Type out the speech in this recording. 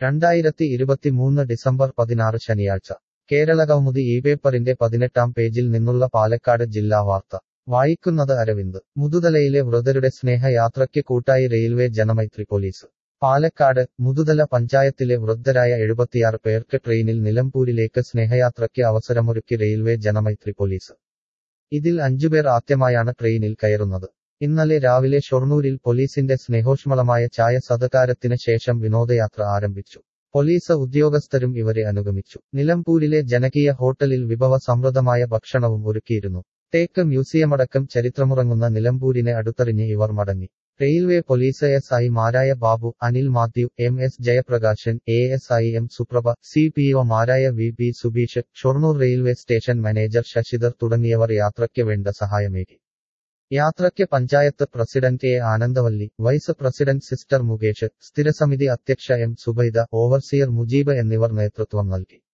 രണ്ടായിരത്തി ഇരുപത്തിമൂന്ന് ഡിസംബർ പതിനാറ് ശനിയാഴ്ച കേരളകൗമുദി ഈ പേപ്പറിന്റെ പതിനെട്ടാം പേജിൽ നിന്നുള്ള പാലക്കാട് ജില്ലാ വാർത്ത വായിക്കുന്നത് അരവിന്ദ് മുതുതലയിലെ വൃതരുടെ സ്നേഹയാത്രയ്ക്ക് കൂട്ടായി റെയിൽവേ ജനമൈത്രി പോലീസ് പാലക്കാട് മുതുതല പഞ്ചായത്തിലെ വൃദ്ധരായ എഴുപത്തിയാറ് പേർക്ക് ട്രെയിനിൽ നിലമ്പൂരിലേക്ക് സ്നേഹയാത്രയ്ക്ക് അവസരമൊരുക്കി റെയിൽവേ ജനമൈത്രി പോലീസ് ഇതിൽ അഞ്ചുപേർ ആദ്യമായാണ് ട്രെയിനിൽ കയറുന്നത് ഇന്നലെ രാവിലെ ഷൊർണൂരിൽ പോലീസിന്റെ സ്നേഹോഷ്മളമായ ചായ സതകാരത്തിന് ശേഷം വിനോദയാത്ര ആരംഭിച്ചു പോലീസ് ഉദ്യോഗസ്ഥരും ഇവരെ അനുഗമിച്ചു നിലമ്പൂരിലെ ജനകീയ ഹോട്ടലിൽ വിഭവ സമൃദ്ധമായ ഭക്ഷണവും ഒരുക്കിയിരുന്നു തേക്ക് മ്യൂസിയമടക്കം ചരിത്രമുറങ്ങുന്ന നിലമ്പൂരിനെ അടുത്തറിഞ്ഞ് ഇവർ മടങ്ങി റെയിൽവേ പോലീസ് എസ് ഐ മാരായ Babu Anil Mathew M S Jayaprakashan A S I M Suprabha C P O മാരായ V P Subeesh Shoranur railway station manager Sasidhar തുടങ്ങിയവർ യാത്രയ്ക്ക് വേണ്ട സഹായമേകി യാത്രയ്ക്ക് panchayat president A Anandavalli vice president sister Mukesh സ്ഥിരസമിതി അധ്യക്ഷ എം സുബൈദ ഓവർസിയർ മുജീബ് എന്നിവർ നേതൃത്വം നൽകി